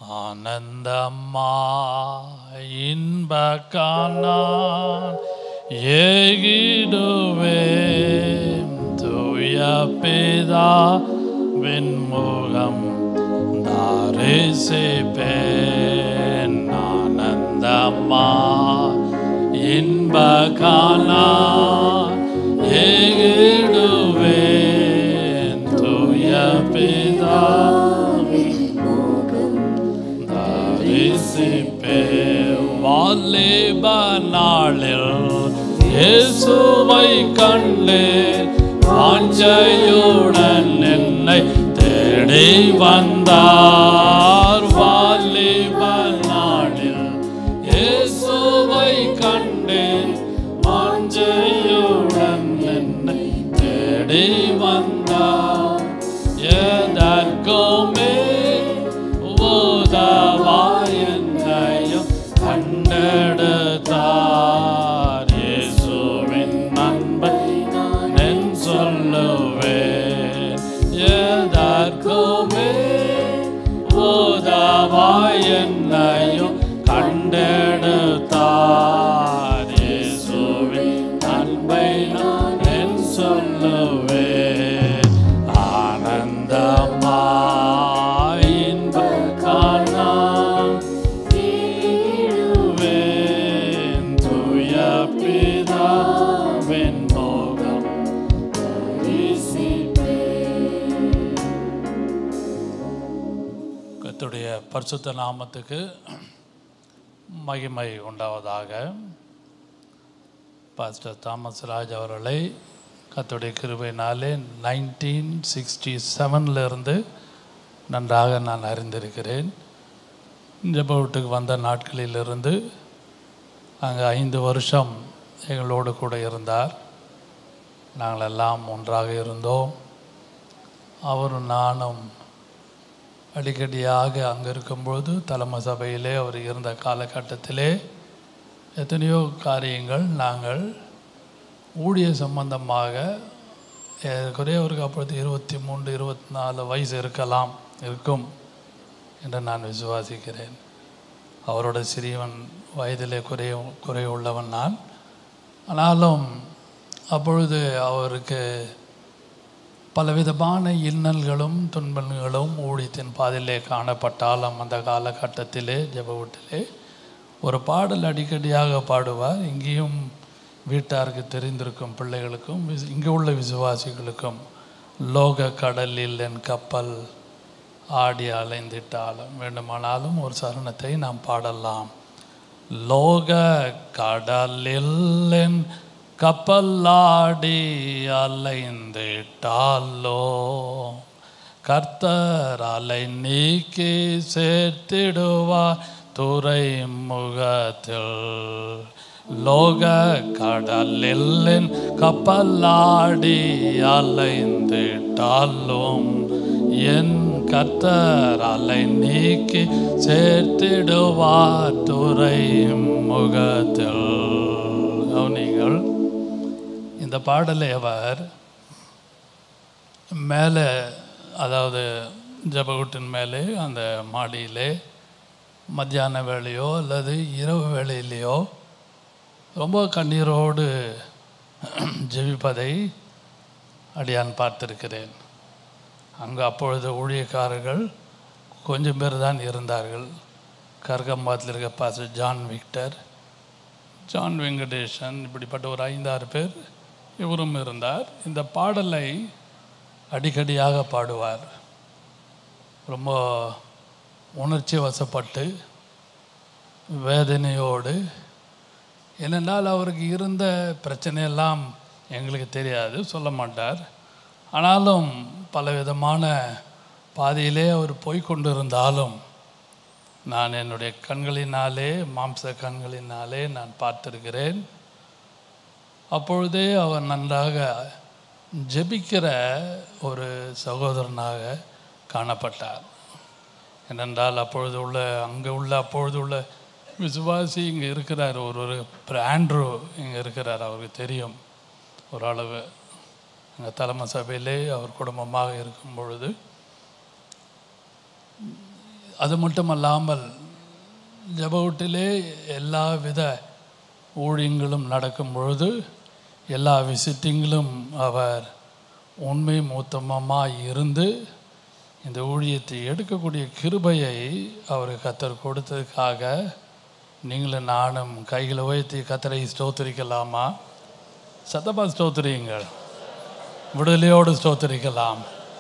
ஆனந்தம்மா இன்பக்கானான் ஏகிடுவேன் தூய பிதா விண்முகம் தரிசிப்பேன் ஆனந்தம்மா இன்பக்கானான் ஏகிடுவேன் தூய பிதா தரிசிப்பே வாலிப நாளில் இயேசுவை கண்டேன் வாஞ்சையுடன் என்னை தேடி வந்தார் வாலிப நாளில் இயேசுவை கண்டேன் வாஞ்சையுடன் என்னை தேடி வந்தார் எதற்குமே உதவாயன்னையும் கண்டெடுத்தார் இயேசுவின் அன்பை நான் சொல்லுவேன் எதற்குமே உதவாயன்னையும் கண்டெடுத்தார் இயேசுவின் அன்பை நான் என் சொல்லுவேன் ஆனந்தமாய் இன்பக்கானான் தீருவேன் தூய பிதாவின் மோகம் கர்த்தருடைய பரிசுத்த நாமத்துக்கு மகிமை உண்டாவதாக பாஸ்டர் தாமஸ் ராஜ் அவர்களை கர்த்தருடைய கிருபையினாலே நைன்டீன் சிக்ஸ்டி இருந்து நன்றாக நான் அறிந்திருக்கிறேன் ஜெப வீட்டுக்கு வந்த நாட்களிலிருந்து அங்கே ஐந்து வருஷம் எங்களோடு கூட இருந்தார் நாங்கள் எல்லாம் ஒன்றாக இருந்தோம் அவரும் நானும் அடிக்கடியாக அங்கே இருக்கும்பொழுது தலைமை சபையிலே அவர் இருந்த காலகட்டத்திலே எத்தனையோ காரியங்கள் நாங்கள் ஊழிய சம்பந்தமாக ஏறக்குறைய அவருக்கு அப்பொழுது இருபத்தி மூன்று இருபத்தி நாலு வயசு இருக்கலாம் இருக்கும் என்று நான் விசுவாசிக்கிறேன் அவரோட சிறியவன் வயதிலே குறைய குறை உள்ளவன் நான் ஆனாலும் அப்பொழுது அவருக்கு பலவிதமான இன்னல்களும் துன்பங்களும் ஊழியத்தின் பாதையிலே காணப்பட்டாலும் அந்த காலகட்டத்திலே ஜெப வீட்டிலே ஒரு பாடல் அடிக்கடியாக பாடுவார் இங்கேயும் வீட்டாருக்கு தெரிந்திருக்கும் பிள்ளைகளுக்கும் விசு- இங்கே உள்ள விசுவாசிகளுக்கும் லோக கடலில் என் கப்பல் ஆடி அலைந்திட்டாலும் வேண்டுமானாலும் ஒரு சரணத்தை நாம் பாடலாம் லோக கடலில் என் கப்பலாடி அலைந்திட்டாலோ கர்த்தர் அலை நீக்கி சேர்த்திடுவார் துறைமுகத்தில் லோக கடலில் என் கப்பலாடி அலைந்திட்டாலும் என் கர்த்தர் அலை நீக்கி சேர்த்திடுவார் துறைமுகத்தில் கவனிங்கள் இந்த பாடலை அவர் மேலே அதாவது ஜபகுட்டின் மேலே அந்த மாடியிலே மத்தியான வேளையோ அல்லது இரவு வேளையிலையோ ரொம்ப கண்ணீரோடு ஜெபிப்பதை அடியான் பார்த்திருக்கிறேன் அங்கே அப்பொழுது ஊழியக்காரர்கள் கொஞ்சம் பேர் தான் இருந்தார்கள் கர்கம்பாத்தில் இருக்க pastor John Victor John Venkatesan இப்படிப்பட்ட ஒரு ஐந்தாறு பேர் இவரும் இருந்தார் இந்த பாடலை அடிக்கடியாக பாடுவார் ரொம்ப உணர்ச்சி வசப்பட்டு வேதனையோடு ஏனென்றால் அவருக்கு இருந்த பிரச்சனையெல்லாம் எங்களுக்கு தெரியாது சொல்ல மாட்டார் ஆனாலும் பலவிதமான பாதையிலே அவர் போய் கொண்டிருந்தாலும் நான் என்னுடைய கண்களினாலே மாம்ச கண்களினாலே நான் பார்த்திருக்கிறேன் அப்பொழுதே அவர் நன்றாக ஜெபிக்கிற ஒரு சகோதரனாக காணப்பட்டார் ஏனென்றால் அப்பொழுது உள்ள அங்கே உள்ள அப்பொழுது உள்ள விசுவாசி இங்கே இருக்கிறார் ஒரு ஒரு ஆண்ட்ரூ இங்கே இருக்கிறார் அவருக்கு தெரியும் ஓரளவு எங்கள் தலைமை சபையிலே அவர் குடும்பமாக இருக்கும் பொழுது அது மட்டுமல்லாமல் ஜபவுட்டிலே எல்லா வித ஊழியங்களும் நடக்கும் பொழுது எல்லா விசிட்டிங்கிலும் அவர் உண்மை மூத்தமமாக இருந்து இந்த ஊழியத்தை எடுக்கக்கூடிய கிருபையை அவர் கத்தர் கொடுத்ததுக்காக நீங்களும் நானும் கைகளை உயர்த்தி கத்தரை ஸ்தோத்திரிக்கலாமா சத்தமா ஸ்தோத்திரியுங்கள் விடுதலையோடு ஸ்தோத்திரிக்கலாம்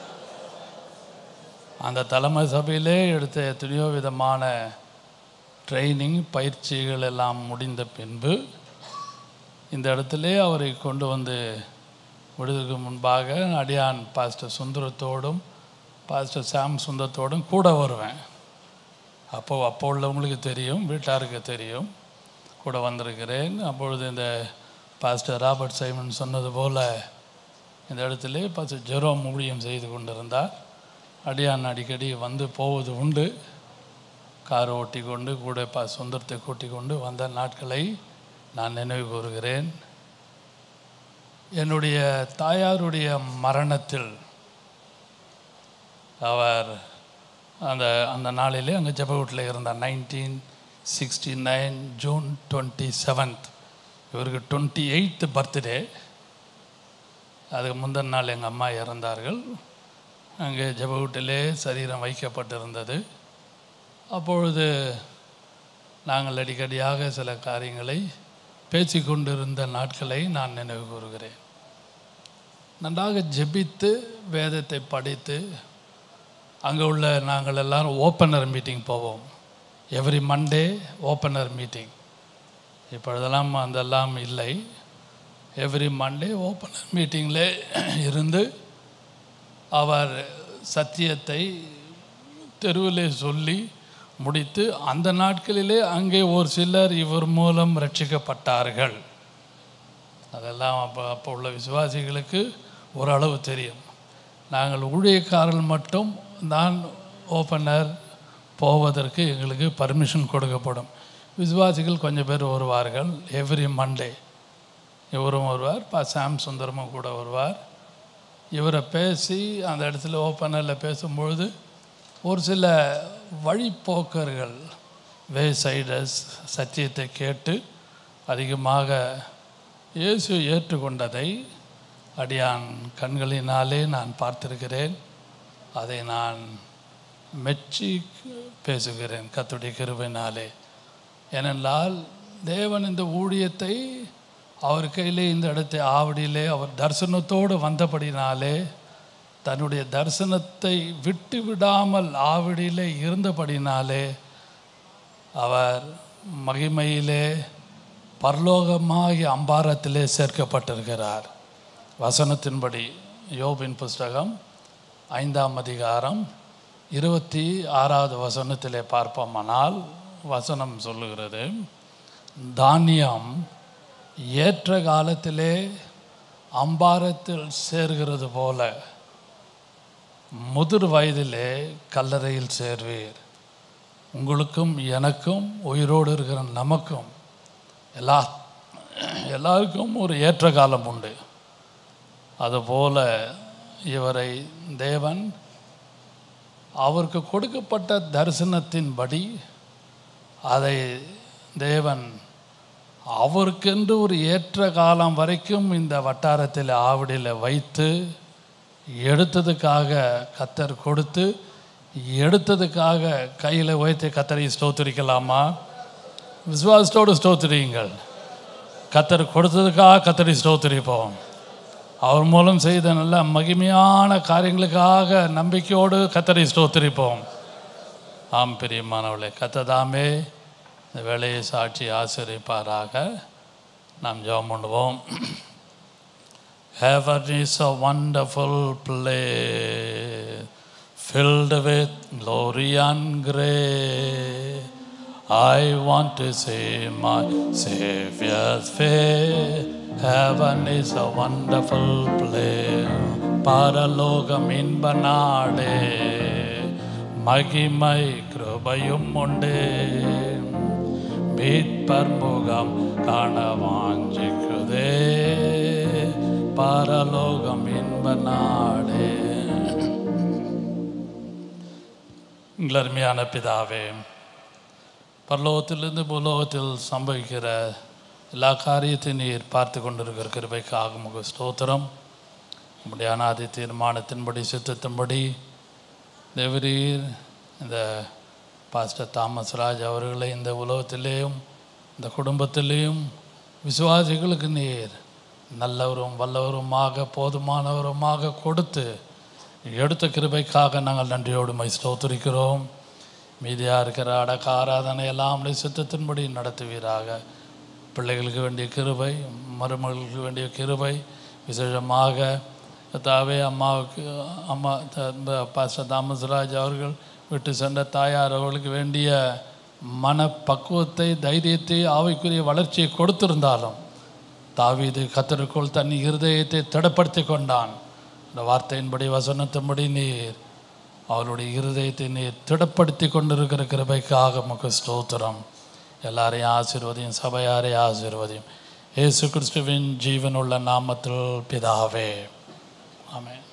அந்த தலைமை சபையிலே எடுத்த எத்தனையோ விதமான ட்ரைனிங் பயிற்சிகள் எல்லாம் முடிந்த பின்பு இந்த இடத்திலே அவரை கொண்டு வந்து விடுதலுக்கு முன்பாக அடியான் பாஸ்டர் சுந்தரத்தோடும் பாஸ்டர் சாம் சுந்தரத்தோடும் கூட வருவேன் அப்போ அப்போ உள்ளவங்களுக்கு தெரியும் வீட்டாருக்கு தெரியும் கூட வந்திருக்கிறேன் அப்பொழுது இந்த பாஸ்டர் ராபர்ட் சைமன் சொன்னது போல் இந்த இடத்துல பாஸ்டர் ஜெரோம் ஊழியம் செய்து கொண்டிருந்தார் அடியான் அடிக்கடி வந்து போவது உண்டு கார் ஓட்டி கொண்டு கூட பா சுந்தரத்தை கூட்டிக் கொண்டு வந்த நாட்களை நான் நினைவு கூறுகிறேன் என்னுடைய தாயாருடைய மரணத்தில் அவர் அந்த அந்த நாளிலே அங்கே ஜபகுட்டில் இருந்தார் nineteen sixty nine June twenty seventh இவருக்கு டுவெண்ட்டி எயித்து பர்த்டே அதுக்கு முந்தின நாள் எங்கள் அம்மா இறந்தார்கள் அங்கே ஜபகுட்டிலே சரீரம் வைக்கப்பட்டிருந்தது அப்பொழுது நாங்கள் அடிக்கடியாக சில காரியங்களை பேசிக்கொண்டிருந்த நாட்களை நான் நினைவு கூறுகிறேன் நன்றாக ஜெபித்து வேதத்தை படித்து அங்கே உள்ள நாங்கள் எல்லாரும் ஓப்பனர் மீட்டிங் போவோம் எவ்ரி மண்டே ஓப்பனர் மீட்டிங் இப்பொழுதெல்லாம் அதெல்லாம் இல்லை எவ்ரி மண்டே ஓப்பனர் மீட்டிங்கில் இருந்து அவர் சத்தியத்தை தெருவிலே சொல்லி முடித்து அந்த நாட்களிலே அங்கே ஒரு சிலர் இவர் மூலம் ரட்சிக்கப்பட்டார்கள் அதெல்லாம் அப்போ அப்போ உள்ள விசுவாசிகளுக்கு ஓரளவு தெரியும் நாங்கள் ஊழியக்காரர்கள் மட்டும் தான் ஓப்பனர் போவதற்கு எங்களுக்கு பர்மிஷன் கொடுக்கப்படும் விசுவாசிகள் கொஞ்சம் பேர் வருவார்கள் எவ்ரி மண்டே இவரும் வருவார் பா சாம் சுந்தரமும் கூட வருவார் இவரை பேசி அந்த இடத்துல ஓப்பனரில் பேசும்பொழுது ஒரு சில வழிப்போக்கர்கள் வே சைடர்ஸ் சத்தியத்தை கேட்டு அதிகமாக இயேசு ஏற்றுக்கொண்டதை அடியான் கண்களினாலே நான் பார்த்திருக்கிறேன் அதை நான் மெச்சி பேசுகிறேன் கத்துடைய கிருபையினாலே ஏனென்றால் தேவன் இந்த ஊழியத்தை அவர் கையிலே இந்த இடத்தை ஆவடியிலே அவர் தரிசனத்தோடு வந்தபடினாலே தன்னுடைய தரிசனத்தை விட்டு விடாமல் ஆவடியிலே இருந்தபடினாலே அவர் மகிமையிலே பரலோகமாகி அம்பாரத்திலே சேர்க்கப்பட்டிருக்கிறார் வசனத்தின்படி யோபின் புஸ்தகம் ஐந்தாம் அதிகாரம் இருபத்தி ஆறாவது வசனத்திலே பார்ப்போமானால் வசனம் சொல்லுகிறது தானியம் ஏற்ற காலத்திலே அம்பாரத்தில் சேர்கிறது போல முதிர் வயதிலே கல்லறையில் சேர்வீர் உங்களுக்கும் எனக்கும் உயிரோடு இருக்கிற நமக்கும் எல்லா எல்லாருக்கும் ஒரு ஏற்ற காலம் உண்டு அதுபோல இவரை தேவன் அவருக்கு கொடுக்கப்பட்ட தரிசனத்தின்படி அதை தேவன் அவருக்கென்று ஒரு ஏற்ற காலம் வரைக்கும் இந்த வட்டாரத்தில் ஆவடியில் வைத்து எடுத்ததுக்காக கத்தர் கொடுத்து எடுத்ததுக்காக கையில் உயர்த்தி கத்தரை ஸ்தோத்திரிக்கலாமா விசுவாசத்தோடு ஸ்தோத்திரியுங்கள் கத்தர் கொடுத்ததுக்காக கத்தரை ஸ்தோத்திரிப்போம் அவர் மூலம் செய்த நல்ல மகிமையான காரியங்களுக்காக நம்பிக்கையோடு கத்தரை ஸ்தோத்திரிப்போம் ஆம் பிரியமானவளே கத்ததாமே இந்த வேலையை சாட்சி ஆசிரிப்பாராக நாம் ஜெபம் பண்ணுவோம் Heaven is a wonderful place, filled with glory and grace. I want to see my Savior's face. Heaven is a wonderful place. பரலோகம் இன்ப நாடே மகிமை கிருபையும் உண்டு மீட்பர் முகம் காண வாஞ்சிக்குதே பரலோகம் இன்ப நாடே எங்கள் அருமையான பிதாவே பரலோகத்திலிருந்து பூலோகத்தில் சம்பவிக்கிற எல்லா காரியத்தையும் நீர் பார்த்து கொண்டிருக்கிற கிருபைக்காக முக ஸ்தோத்திரம் உம்முடைய அனாதி தீர்மானத்தின்படி சித்தத்தின்படி தேவரீர் இந்த பாஸ்டர் தாமஸ் ராஜ் அவர்களை இந்த உலகத்திலேயும் இந்த குடும்பத்திலேயும் விசுவாசிகளுக்கு நீர் நல்லவரும் வல்லவருமாக போதுமானவருமாக கொடுத்து எடுத்த கிருபைக்காக நாங்கள் நன்றியோடு மை ஸ்தோத்திரிக்கிறோம் மீதியாக இருக்கிற அடக்க ஆராதனை எல்லாம் உடைய சித்தத்தின்படி நடத்துவீராக பிள்ளைகளுக்கு வேண்டிய கிருபை மருமகளுக்கு வேண்டிய கிருபை விசேஷமாக தாவே அம்மாவுக்கு அம்மா த- பாஸ்டர் தாமஸ்ராஜ் அவர்கள் விட்டு சென்ற தாயார் அவர்களுக்கு வேண்டிய மன பக்குவத்தை தைரியத்தை ஆவைக்குரிய வளர்ச்சியை கொடுத்திருந்தாலும் தாவீது கத்தருக்குள் தன் இருதயத்தை திடப்படுத்தி கொண்டான் இந்த வார்த்தையின்படி வசனத்தின்படி நீர் அவருடைய இருதயத்தை நீர் திடப்படுத்தி கொண்டிருக்கிற கிருபைக்காக முக ஸ்தோத்திரம் எல்லாரையும் ஆசீர்வதியும் சபையாரையும் ஆசீர்வதியும் இயேசு கிறிஸ்துவின் ஜீவனுள்ள நாமத்தில் பிதாவே ஆமென்